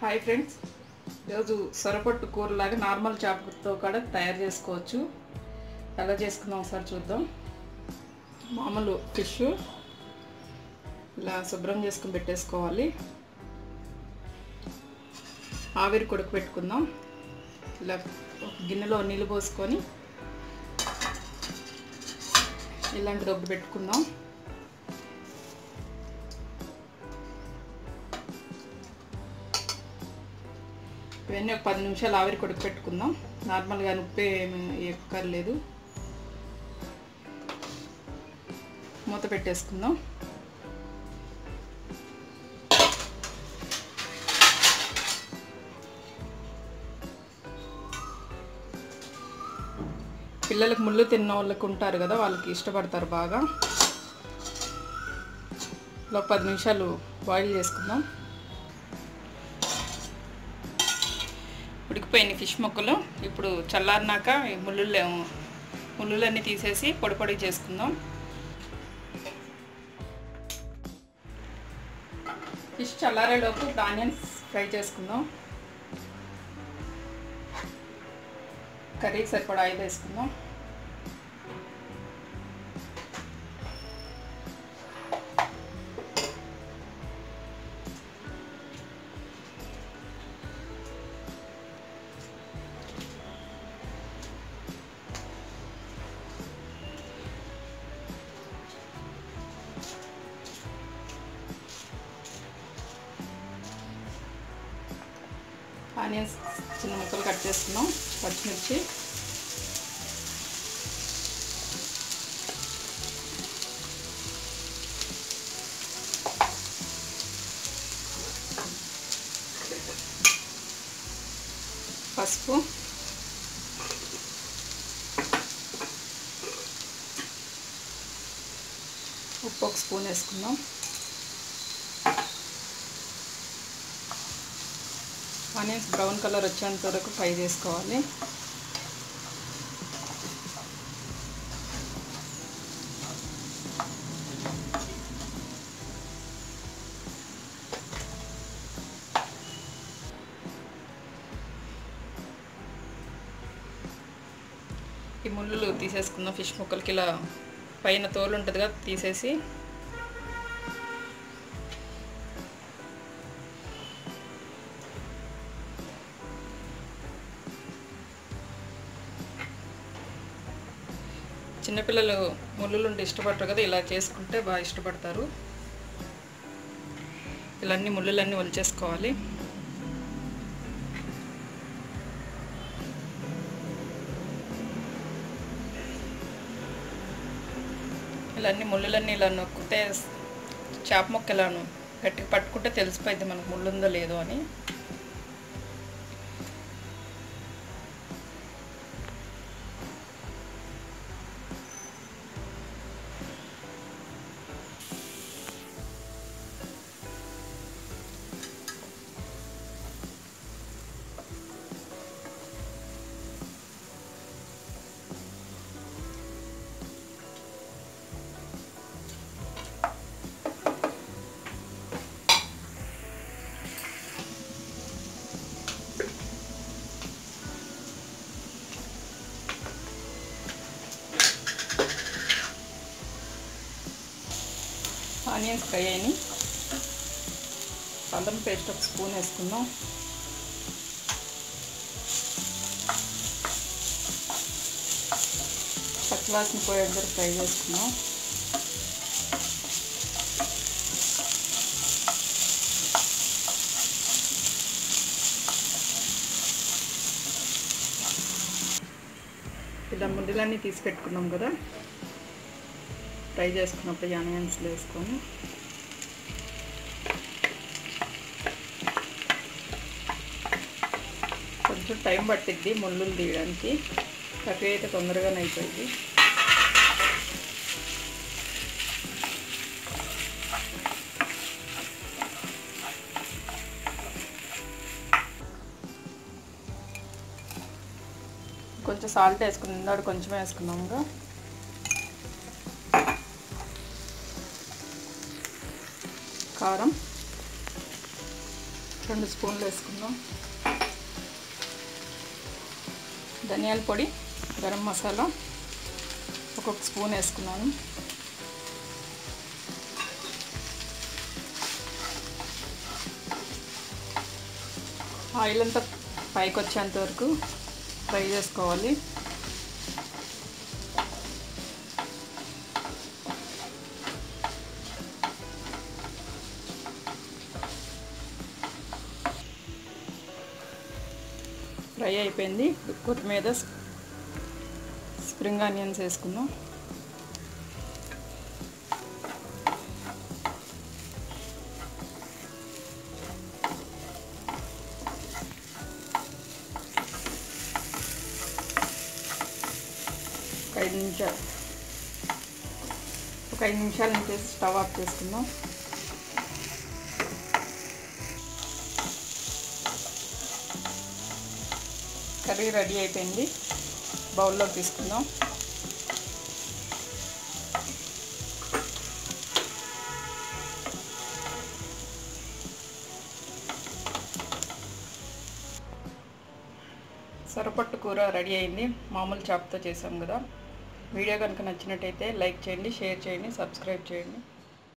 hi friends ఈరోజు సొరపట్టు కూరలాగా normal చేపతో కూడా తయారు చేసుకోవచ్చు ఎలా చేసుకుందాం ఒకసారి చూద్దాం మామూలు ఫిష్ ఇలా శుభ్రం చేసుకుని పెట్టేసుకోవాలి ఆవిరి కొడుకు పెట్టుకుందాం ఇలా ఒక గిన్నెలో నీళ్ళు పోసుకొని ఇలాంటి దొబ్బు పెట్టుకుందాం ఇవన్నీ ఒక పది నిమిషాలు ఆవిరి కొడుకు పెట్టుకుందాం నార్మల్గా ఉప్పే ఏమి ఎక్కర్లేదు మూత పెట్టేసుకుందాం పిల్లలకు ముళ్ళు తిన్న వాళ్ళకి ఉంటారు కదా వాళ్ళకి ఇష్టపడతారు బాగా ఇలా ఒక పది నిమిషాలు బాయిల్ చేసుకుందాం ఉడికిపోయిన ఫిష్ ముక్కలు ఇప్పుడు చల్లారినాక ఈ ముళ్ళు ముళ్ళులన్నీ తీసేసి పొడి పొడి చేసుకుందాం ఫిష్ చల్లారేలోపు ఇప్పుడు ఆనియన్స్ ఫ్రై చేసుకుందాం కర్రీకి సరిపడా ఆయిల్ వేసుకుందాం ఆనియన్స్ చిన్న ముక్కలు కట్ చేసుకున్నాం పచ్చిమిర్చి పసుపు ఉప్పు ఒక స్పూన్ వేసుకుందాం ఆనియన్స్ బ్రౌన్ కలర్ వచ్చేంత వరకు ఫ్రై చేసుకోవాలి ఈ ముళ్ళు తీసేసుకుందాం ఫిష్ ముక్కలకి ఇలా పైన తోలు ఉంటుంది కదా తీసేసి చిన్నపిల్లలు ముళ్ళులు ఉంటే ఇష్టపడరు కదా ఇలా చేసుకుంటే బాగా ఇష్టపడతారు ఇలా అన్ని ముళ్ళులన్నీ ఒలిచేసుకోవాలి ఇలా అన్ని ముళ్ళులన్నీ ఇలా నొక్కితే చేప మొక్క ఇలాను గట్టిగా పట్టుకుంటే తెలిసిపోయింది మనకు ముళ్ళు ఉందో లేదో అని ఆనియన్స్ ఫ్రై అయినాయి అల్లం పేస్ట్ ఒక స్పూన్ వేసుకుందాం పచ్చివాసన పోయేందరూ ఫ్రై చేసుకుందాం ఇలా ముద్దలన్నీ తీసి పెట్టుకున్నాం కదా ఫ్రై చేసుకున్నప్పుడు ఈ ఆనియన్స్లో వేసుకొని కొంచెం టైం పట్టిద్ది ముళ్ళులు తీయడానికి కర్రీ అయితే తొందరగానే అయిపోయింది కొంచెం సాల్ట్ వేసుకుని ఇందాడు కొంచెం వేసుకున్నాముగా కారం రెండు స్పూన్లు వేసుకుందాం ధనియాల పొడి గరం మసాలా ఒక్కొక్క స్పూన్ వేసుకున్నాను ఆయిల్ అంతా పైకి వచ్చేంత వరకు ఫ్రై చేసుకోవాలి ఫ్రై అయిపోయింది కొత్తిమీర స్ప్రింగ్ ఆనియన్స్ వేసుకుందాం ఒక ఐదు నిమిషాలు ఒక ఐదు నిమిషాల నుంచి స్టవ్ ఆఫ్ చేసుకుందాం కర్రీ రెడీ అయిపోయింది బౌల్లోకి తీసుకుందాం సొరపట్టు కూర రెడీ అయింది మామూలు చాప్తో చేసాం కదా వీడియో కనుక నచ్చినట్టయితే లైక్ చేయండి షేర్ చేయండి సబ్స్క్రైబ్ చేయండి